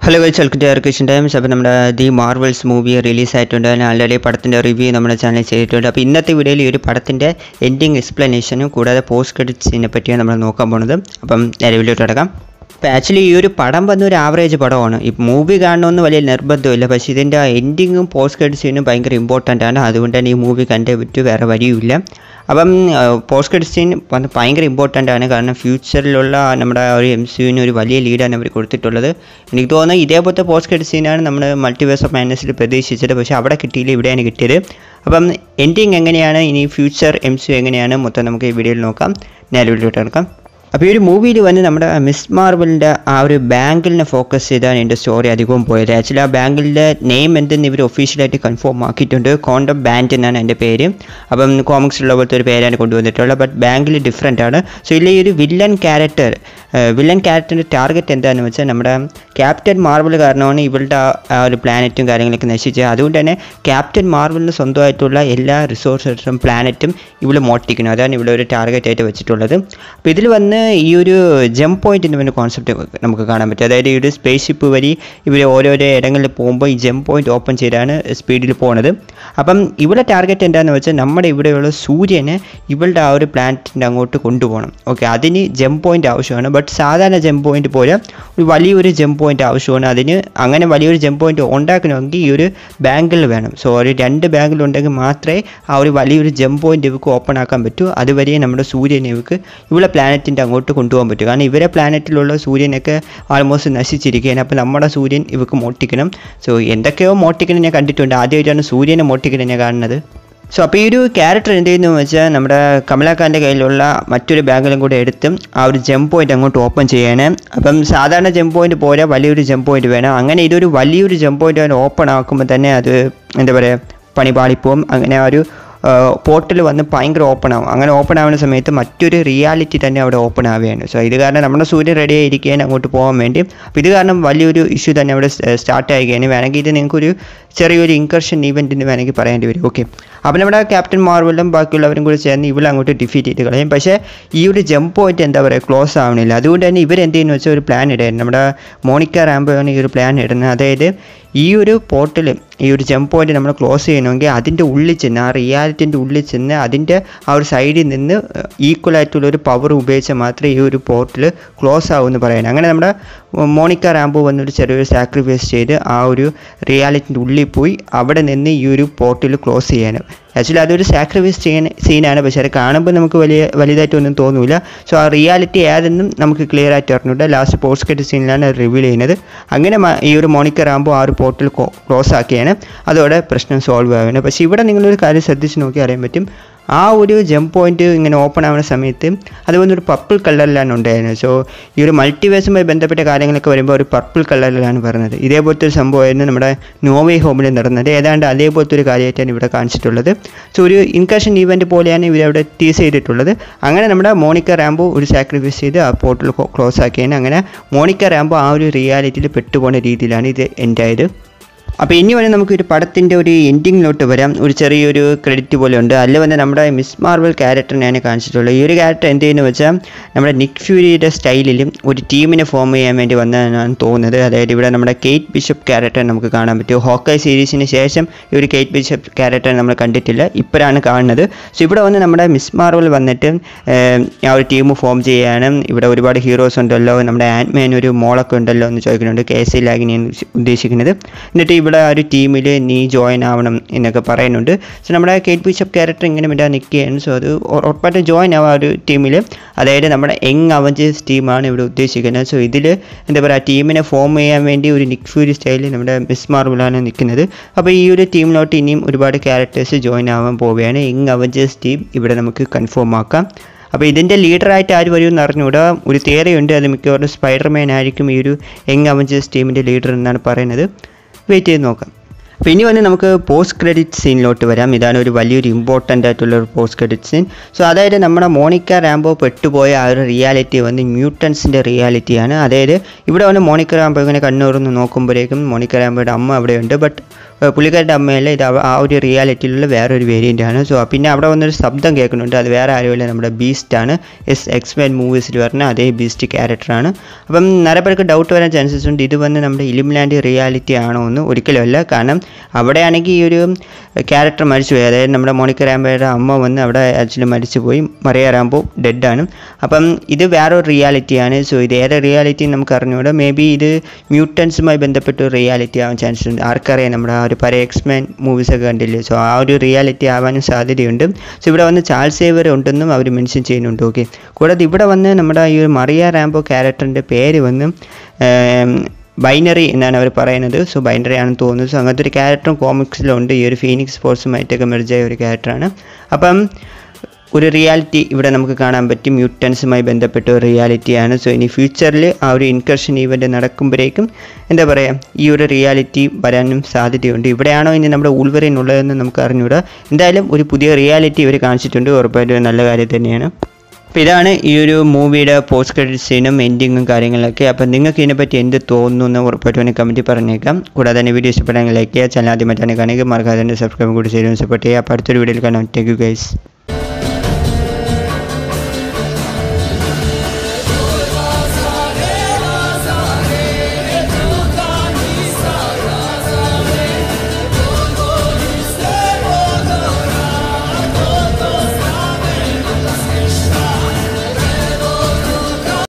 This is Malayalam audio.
ഹലോ ഗൈസ് വെൽക്കം ടു അർക്കേഷൻ ടൈംസ് അപ്പോൾ നമ്മുടെ ദി മാർവൽസ് മൂവി റിലീസ് ആയിട്ടുണ്ട് ഞാൻ ആൾറെഡി പടത്തിൻ്റെ റിവ്യൂ നമ്മുടെ ചാനലിൽ ചെയ്തിട്ടുണ്ട് അപ്പോൾ ഇന്നത്തെ വീഡിയോയിൽ ഈ ഒരു പടത്തിൻ്റെ എൻഡിങ് എക്സ്പ്ലനേഷനും കൂടാതെ പോസ്റ്റ് ക്രെഡിറ്റ്സിനെ പറ്റിയാണ് നമ്മൾ നോക്കാൻ പോകുന്നത് അപ്പം നേരെ വീഡിയോട്ട് കിടക്കാം അപ്പോൾ ആക്ച്വലി ഈ ഒരു പടം വന്ന ഒരു ആവറേജ് പടമാണ് ഈ മൂവി കാണണമെന്ന് വലിയ നിർബന്ധമില്ല പക്ഷേ ഇതിൻ്റെ എൻഡിങ്ങും പോസ്റ്റ് ക്രെഡിറ്റ് സീനും ഭയങ്കര ഇമ്പോർട്ടൻ്റ് ആണ് അതുകൊണ്ട് തന്നെ ഈ മൂവി കണ്ടേ പറ്റൂ വേറെ വഴിയുമില്ല അപ്പം പോസ്റ്റ് ക്രെഡിറ്റ് സീൻ വന്ന് ഭയങ്കര ഇമ്പോർട്ടൻ്റ് ആണ് കാരണം ഫ്യൂച്ചറിലുള്ള നമ്മുടെ ഒരു എം സി യുവിന് ഒരു വലിയ ലീഡാണ് അവർ കൊടുത്തിട്ടുള്ളത് എനിക്ക് തോന്നുന്നു ഇതേപോലത്തെ പോസ്റ്റ് ക്രെഡിറ്റ് സീനാണ് നമ്മൾ മൾട്ടിവേഴ്സ് ഓഫ് മാനസിൽ പ്രതീക്ഷിച്ചത് പക്ഷേ അവിടെ കിട്ടിയില്ല ഇവിടെയാണ് കിട്ടിയത് അപ്പം എൻഡിങ് എങ്ങനെയാണ് ഇനി ഫ്യൂച്ചർ എം സി യു എങ്ങനെയാണ് മൊത്തം നമുക്ക് ഈ വീഡിയോയിൽ നോക്കാം നേരെ വീഡിയോട്ട് എടുക്കാം അപ്പോൾ ഈ ഒരു മൂവിയിൽ വന്ന് നമ്മുടെ മിസ് മാർവലിൻ്റെ ആ ഒരു ബാങ്കിളിനെ ഫോക്കസ് ചെയ്താണ് എൻ്റെ സ്റ്റോറി അധികവും പോയത് ആക്ച്വലി ആ ബാങ്കിളിൻ്റെ നെയിം എന്തെന്ന് ഇവർ ഒഫീഷ്യലായിട്ട് കൺഫേം ആക്കിയിട്ടുണ്ട് കോണ്ടം ബാൻഡ് എന്നാണ് എൻ്റെ പേര് അപ്പം കോമിക്സിലുള്ള പോലത്തെ ഒരു പേരാണ് കൊണ്ടുവന്നിട്ടുള്ളത് ബട്ട് ബാങ്കിൽ ഡിഫറെൻ്റ് ആണ് സോ ഇതിൽ ഈ ഒരു വില്ലൻ ക്യാരക്ടർ വില്ലൻ ക്യാരക്ടറിൻ്റെ ടാർഗറ്റ് എന്താണെന്ന് വെച്ചാൽ നമ്മുടെ ക്യാപ്റ്റൻ മാർവൽ കാരണമാണ് ഇവളുടെ ആ- ആ ഒരു പ്ലാനറ്റും കാര്യങ്ങളൊക്കെ നശിച്ചത് അതുകൊണ്ട് തന്നെ ക്യാപ്റ്റൻ മാർവലിന് സ്വന്തമായിട്ടുള്ള എല്ലാ റിസോഴ്സസും പ്ലാനറ്റും ഇവൾ മോട്ടിക്കണം അതാണ് ഇവിടെ ഒരു ടാർഗറ്റ് ആയിട്ട് വെച്ചിട്ടുള്ളത് അപ്പോൾ ഇതിൽ വന്ന് ഈ ഒരു ജംപ് പോയിൻറ്റിൻ്റെ ഒരു കോൺസെപ്റ്റ് നമുക്ക് കാണാൻ പറ്റും അതായത് ഈ ഒരു സ്പേസ് ഷിപ്പ് വഴി ഇവർ ഓരോരോ ഇടങ്ങളിൽ പോകുമ്പോൾ ഈ ജംപ് പോയിന്റ് ഓപ്പൺ ചെയ്താണ് സ്പീഡിൽ പോണത് അപ്പം ഇവിടെ ടാർഗറ്റ് എന്താണെന്ന് വെച്ചാൽ നമ്മുടെ ഇവിടെയുള്ള സൂര്യനെ ഇവളുടെ ആ ഒരു പ്ലാനറ്റിൻ്റെ അങ്ങോട്ട് കൊണ്ടുപോകണം ഓക്കെ അതിന് ജംപ് പോയിന്റ് ആവശ്യമാണ് ബട്ട് സാധാരണ ജംപ് പോയിന്റ് പോലെ ഒരു വലിയൊരു ജംപ് പോയിന്റ് ആവശ്യമാണ് അതിന് അങ്ങനെ വലിയൊരു ജംപ് പോയിന്റ് ഉണ്ടാക്കണമെങ്കിൽ ഈ ഒരു ബാങ്കിൽ വേണം സോ ഒരു രണ്ട് ബാങ്കിൽ ഉണ്ടെങ്കിൽ മാത്രമേ ആ ഒരു വലിയൊരു ജംപ് പോയിന്റ് ഇവർക്ക് ഓപ്പൺ ആക്കാൻ പറ്റൂ അതുവരെ നമ്മുടെ സൂര്യനെ ഇവർക്ക് ഇവിടെ പ്ലാനറ്റിൻ്റെ അങ്ങോട്ട് കൊണ്ടുപോകാൻ പറ്റും കാരണം ഇവരെ പ്ലാനറ്റിലുള്ള സൂര്യനൊക്കെ ആൾമോസ്റ്റ് നശിച്ചിരിക്കുകയാണ് അപ്പോൾ നമ്മുടെ സൂര്യൻ ഇവർക്ക് മോട്ടിക്കണം സോ എന്തൊക്കെയോ മോട്ടിക്കണം ഞാൻ കണ്ടിട്ടുണ്ട് ആദ്യമായിട്ടാണ് സൂര്യനെ മോട്ടിക്കണം ഞാൻ കാണുന്നത് സോ അപ്പോൾ ഈ ഒരു ക്യാരക്ടർ എന്ത് ചെയ്യുന്നു വെച്ചാൽ നമ്മുടെ കമലാഖാൻ്റെ കയ്യിലുള്ള മറ്റൊരു ബാങ്കിലും കൂടെ എടുത്തും ആ ഒരു ജംപ് പോയിന്റ് അങ്ങോട്ട് ഓപ്പൺ ചെയ്യാൻ അപ്പം സാധാരണ ജംപ് പോയിന്റ് പോരാ വലിയൊരു ജംപ് പോയിന്റ് വേണം അങ്ങനെ ഇതൊരു വലിയൊരു ജംപ് പോയിന്റ് ഓപ്പൺ ആക്കുമ്പോൾ തന്നെ അത് എന്താ പറയുക പണി പാളിപ്പോവും അങ്ങനെ ആ ഒരു പോർട്ടൽ വന്ന് ഭയങ്കര ഓപ്പൺ ആവും അങ്ങനെ ഓപ്പൺ ആവുന്ന സമയത്ത് മറ്റൊരു റിയാലിറ്റി തന്നെ അവിടെ ഓപ്പൺ ആവുകയാണ് സോ ഇത് കാരണം നമ്മുടെ സൂര്യൻ റെഡി ആയിരിക്കാൻ അങ്ങോട്ട് പോകാൻ വേണ്ടി അപ്പോൾ ഇത് കാരണം വലിയൊരു ഇഷ്യൂ തന്നെ അവിടെ സ്റ്റാർട്ട് ആവുകയാണ് വേണമെങ്കിൽ ഇത് നിങ്ങൾക്കൊരു ചെറിയൊരു ഇൻകർഷൻ ഈവൻ്റ് എന്ന് വേണമെങ്കിൽ പറയേണ്ടി വരും ഓക്കെ അപ്പോൾ നമ്മുടെ ക്യാപ്റ്റൻ മാർവലും ബാക്കിയുള്ളവരും കൂടി ചേർന്ന് ഇവളെ അങ്ങോട്ട് ഡിഫീറ്റ് ചെയ്ത് കളയും പക്ഷേ ഈ ഒരു ജംപ് പോയിന്റ് എന്താ പറയുക ക്ലോസ് ആവണില്ല അതുകൊണ്ട് തന്നെ ഇവരെന്ത് ചെയ്യുന്നു വെച്ചാൽ ഒരു പ്ലാൻ ഇടായിരുന്നു നമ്മുടെ മോണിക്ക റാംബോയാണ് ഈ ഒരു പ്ലാൻ ഇടുന്നത് അതായത് ഈ ഒരു പോർട്ടൽ ഈ ഒരു ജംപ് പോയിന്റ് നമ്മൾ ക്ലോസ് ചെയ്യണമെങ്കിൽ അതിൻ്റെ ഉള്ളിൽ ചെന്ന് ആ റിയാലിറ്റിൻ്റെ ഉള്ളിൽ ചെന്ന് അതിൻ്റെ ആ ഒരു സൈഡിൽ നിന്ന് ഈക്വൽ ആയിട്ടുള്ള ഒരു പവർ ഉപയോഗിച്ചാൽ മാത്രമേ ഈ ഒരു പോർട്ടൽ ക്ലോസ് ആവുമെന്ന് പറയുന്നത് അങ്ങനെ നമ്മുടെ മോണിക്ക റാംബോ വന്നൊരു ചെറിയൊരു സാക്രിഫൈസ് ചെയ്ത് ആ ഒരു റിയാലിറ്റിൻ്റെ ഉള്ളിൽ പോയി അവിടെ നിന്ന് ഈ ഒരു പോർട്ടൽ ക്ലോസ് ചെയ്യാനും ആക്ച്വലി അതൊരു സാക്രിഫൈസ് ചെയ്യാൻ സീനാണ് പക്ഷേ അത് കാണുമ്പോൾ നമുക്ക് വലിയ വലുതായിട്ടൊന്നും തോന്നില്ല സോ ആ റിയാലിറ്റി ഏതെന്നും നമുക്ക് ക്ലിയർ ആയിട്ട് അറിഞ്ഞൂടെ ലാസ്റ്റ് പോസ്റ്റ് കെട്ട് സീനിലാണ് അത് റിവീൽ ചെയ്യുന്നത് അങ്ങനെ മ- ഈ ഒരു മോണിക്കർ ആകുമ്പോൾ ആ ഒരു പോർട്ടൽ ക്ലോസ് ആക്കിയാണ് അതോടെ പ്രശ്നം സോൾവ് ആവുന്നത് പക്ഷേ ഇവിടെ നിങ്ങളൊരു കാര്യം ശ്രദ്ധിച്ച് നോക്കി അറിയാൻ പറ്റും ആ ഒരു ജംപ് പോയിന്റ് ഇങ്ങനെ ഓപ്പൺ ആവുന്ന സമയത്ത് അത് വന്നൊരു പർപ്പിൾ കളറിലാണ് ഉണ്ടായിരുന്നത് സോ ഈ ഒരു മൾട്ടിവേഴ്സുമായി ബന്ധപ്പെട്ട കാര്യങ്ങളൊക്കെ വരുമ്പോൾ ഒരു പർപ്പിൾ കളറിലാണ് പറയുന്നത് ഇതേപോലത്തെ ഒരു സംഭവമായിരുന്നു നമ്മുടെ നോവേ ഹോമിൽ നടന്നത് ഏതാണ്ട് അതേപോലത്തെ ഒരു കാര്യമായിട്ടാണ് ഇവിടെ കാണിച്ചിട്ടുള്ളത് സോ ഒരു ഇൻകർഷൻ ഈവൻറ്റ് പോലെയാണ് ഇവരവിടെ ടീസ് ചെയ്തിട്ടുള്ളത് അങ്ങനെ നമ്മുടെ മോണിക്ക റാംബോ ഒരു സാക്രിഫൈസ് ചെയ്ത് ആ പോർട്ടൽ ക്ലോസ് ആക്കിയാണ് അങ്ങനെ മോണിക്ക റാംബോ ആ ഒരു റിയാലിറ്റിയിൽ പെട്ടുപോകുന്ന രീതിയിലാണ് ഇത് എൻ്റെ ആയത് അപ്പോൾ ഇനി വരെ നമുക്ക് ഒരു പടത്തിൻ്റെ ഒരു എൻഡിങ്ങിലോട്ട് വരാം ഒരു ചെറിയൊരു ക്രെഡിറ്റ് പോലെ ഉണ്ട് അതിൽ വന്ന് നമ്മുടെ മിസ് മാർവൽ ക്യാരക്ടറിനെയാണ് കാണിച്ചിട്ടുള്ളത് ഈ ഒരു ക്യാരക്ടർ എന്ത് ചെയ്യുന്നു വെച്ചാൽ നമ്മുടെ നിക് ഫ്യൂരിയുടെ സ്റ്റൈലിലും ഒരു ടീമിനെ ഫോം ചെയ്യാൻ വേണ്ടി വന്നതെന്നാണ് തോന്നുന്നത് അതായത് ഇവിടെ നമ്മുടെ കേറ്റ് ബിഷപ്പ് ക്യാരക്ടർ നമുക്ക് കാണാൻ പറ്റും ഹോക്കൈ സീരീസിന് ശേഷം ഈ ഒരു കേറ്റ് ബിഷപ്പ് ക്യാരക്ടർ നമ്മൾ കണ്ടിട്ടില്ല ഇപ്പോഴാണ് കാണുന്നത് സോ ഇവിടെ വന്ന് നമ്മുടെ മിസ് മാർവൽ വന്നിട്ട് ഏം, ആ ഒരു ടീം ഫോം ചെയ്യാനും ഇവിടെ ഒരുപാട് ഹീറോസ് ഉണ്ടല്ലോ നമ്മുടെ ആൻഡ്മാൻ ഒരു മോളൊക്കെ ഉണ്ടല്ലോ എന്ന് ചോദിക്കുന്നുണ്ട് കെ എസ് സി ലാഗിനെയാണ് ഉദ്ദേശിക്കുന്നത് എന്നിട്ട് ഇവിടെ ആ ഒരു ടീമിൽ നീ ജോയിൻ ആവണം എന്നൊക്കെ പറയുന്നുണ്ട് സോ നമ്മുടെ കേറ്റ് ബിഷപ്പ് ക്യാരക്ടർ ഇങ്ങനെ വിടാൻ നിൽക്കുകയാണ് സോ അത് ഉറ- ഉറപ്പായിട്ടും ജോയിൻ ആവാം ആ ഒരു ടീമിൽ അതായത് നമ്മുടെ യങ് അവഞ്ചേഴ്സ് ടീമാണ് ഇവിടെ ഉദ്ദേശിക്കുന്നത് സോ ഇതിൽ എന്താ പറയുക ടീമിനെ ഫോം ചെയ്യാൻ വേണ്ടി ഒരു നിക് ഫ്യൂരി സ്റ്റൈലിൽ നമ്മുടെ മിസ് മാർവലാണ് നിൽക്കുന്നത് അപ്പോൾ ഈ ഒരു ടീമിലോട്ട് ഇനിയും ഒരുപാട് ക്യാരക്ടേഴ്സ് ജോയിൻ ആവാൻ പോവുകയാണ് യങ് അവഞ്ചേഴ്സ് ടീം ഇവിടെ നമുക്ക് കൺഫേം ആക്കാം അപ്പോൾ ഇതിൻ്റെ ലീഡറായിട്ട് ആര് വരുമെന്ന് അറിഞ്ഞുകൂടാ ഒരു തിയറിയുണ്ട് അത് മിക്കവാറും സ്പൈഡർമാൻ ആയിരിക്കും ഈ ഒരു യങ് അവഞ്ചേഴ്സ് ടീമിൻ്റെ ലീഡർ എന്നാണ് പറയുന്നത് വെയിറ്റ് ചെയ്ത് നോക്കാം അപ്പോൾ ഇനി വന്ന് നമുക്ക് പോസ്റ്റ് ക്രെഡിറ്റ് സീനിലോട്ട് വരാം ഇതാണ് ഒരു വലിയൊരു ഇമ്പോർട്ടൻ്റ് ആയിട്ടുള്ള ഒരു പോസ്റ്റ് ക്രെഡിറ്റ് സീൻ സോ അതായത് നമ്മുടെ മോണിക്ക റാംബോ പെട്ടുപോയ ആ ഒരു റിയാലിറ്റി വന്ന് മ്യൂട്ടൻസിൻ്റെ റിയാലിറ്റിയാണ് അതായത് ഇവിടെ വന്ന് മോണിക്ക റാംബോ ഇങ്ങനെ കണ്ണൂർന്ന് നോക്കുമ്പോഴേക്കും മോണിക്ക റാംബോയുടെ അമ്മ അവിടെയുണ്ട് ബട്ട് ഏഹ് പുള്ളിക്കാരുടെ അമ്മയല്ല ഇത് അവ- ആ ഒരു റിയാലിറ്റിയിലുള്ള വേറൊരു വേരിയൻ്റ് ആണ് സോ പിന്നെ അവിടെ വന്നൊരു ശബ്ദം കേൾക്കുന്നുണ്ട് അത് വേറെ ആരുമില്ല നമ്മുടെ ബീസ്റ്റ് ആണ് എസ് എക്സ്മെൻ മൂവീസിൽ പറഞ്ഞ അതേ ബീസ്റ്റ് ക്യാരക്ടറാണ് അപ്പം നിറയെ പേർക്ക് ഡൗട്ട് വരാൻ ചാൻസസ് ഉണ്ട് ഇത് വന്ന് നമ്മുടെ ഇലിമിലാൻഡ് റിയാലിറ്റി ആണോ എന്ന് ഒരിക്കലുമല്ല കാരണം അവിടെയാണെങ്കിൽ ഈ ഒരു ക്യാരക്ടർ മരിച്ചുപോയി അതായത് നമ്മുടെ മോണിക്ക റാംബോയുടെ അമ്മ വന്ന് അവിടെ ആക്ച്വലി മരിച്ചുപോയി മറിയ റാംബോ ഡെഡാണ് അപ്പം ഇത് വേറൊരു റിയാലിറ്റിയാണ് സോ ഇത് ഏത് റിയാലിറ്റി നമുക്ക് അറിഞ്ഞുകൂടാ മേ ബി ഇത് മ്യൂട്ടൻസുമായി ബന്ധപ്പെട്ട ഒരു റിയാലിറ്റി ആവാൻ ചാൻസ് ഉണ്ട് ആർക്കറിയാം നമ്മുടെ ആ ഒരു പഴയ എക്സ്മാൻ മൂവീസൊക്കെ കണ്ടില്ലേ സോ ആ ഒരു റിയാലിറ്റി ആവാനും സാധ്യതയുണ്ട് സോ ഇവിടെ വന്ന് ചാൾസ് സേവർ ഉണ്ടെന്നും അവർ മെൻഷൻ ചെയ്യുന്നുണ്ട് ഓക്കെ കൂടാതെ ഇവിടെ വന്ന് നമ്മുടെ ഈ ഒരു മറിയ റാംബോ ക്യാരക്ടറിൻ്റെ പേര് വന്ന് ബൈനറി എന്നാണ് അവർ പറയുന്നത് സോ ബൈനറി ആണെന്ന് തോന്നുന്നു സോ അങ്ങനത്തെ ഒരു ക്യാരക്ടറും കോമിക്സിലുണ്ട് ഈ ഒരു ഫീനിക്സ് സ്പോർട്സുമായിട്ടൊക്കെ മെർജായ ഒരു ക്യാരക്ടറാണ് അപ്പം ഒരു റിയാലിറ്റി ഇവിടെ നമുക്ക് കാണാൻ പറ്റും മ്യൂട്ടൻസുമായി ബന്ധപ്പെട്ട ഒരു റിയാലിറ്റിയാണ് സോ ഇനി ഫ്യൂച്ചറിൽ ആ ഒരു ഇൻകർഷൻ ഈവൻ്റ് നടക്കുമ്പോഴേക്കും എന്താ പറയുക ഈ ഒരു റിയാലിറ്റി വരാനും സാധ്യതയുണ്ട് ഇവിടെയാണോ ഇനി നമ്മുടെ ഉൾവരൻ ഉള്ളതെന്ന് നമുക്ക് അറിഞ്ഞൂടാ എന്തായാലും ഒരു പുതിയ റിയാലിറ്റി ഇവർ കാണിച്ചിട്ടുണ്ട് ഉറപ്പായിട്ടും ഒരു നല്ല കാര്യം തന്നെയാണ് അപ്പോൾ ഇതാണ് ഈ ഒരു മൂവിയുടെ പോസ്റ്റ് ക്രെഡിറ്റ് സീനും എൻഡിങ്ങും കാര്യങ്ങളൊക്കെ അപ്പോൾ നിങ്ങൾക്ക് ഇതിനെപ്പറ്റി എന്ത് തോന്നുന്നു എന്ന് ഉറപ്പായിട്ടും എനിക്ക് കമൻറ്റ് പറഞ്ഞേക്കാം കൂടാതെ തന്നെ വീഡിയോ ഇഷ്ടപ്പെടാൻ ലൈക്ക് ചെയ്യുക ചാനൽ ആദ്യമായിട്ടാണ് കാണുക മറക്കാതെ തന്നെ സബ്സ്ക്രൈബ് കൂടി ചെയ്ത് സപ്പോർട്ട് ചെയ്യുക അപ്പോൾ അടുത്തൊരു വീഡിയോയിൽ കാണാം താങ്ക് യു ഗൈസ്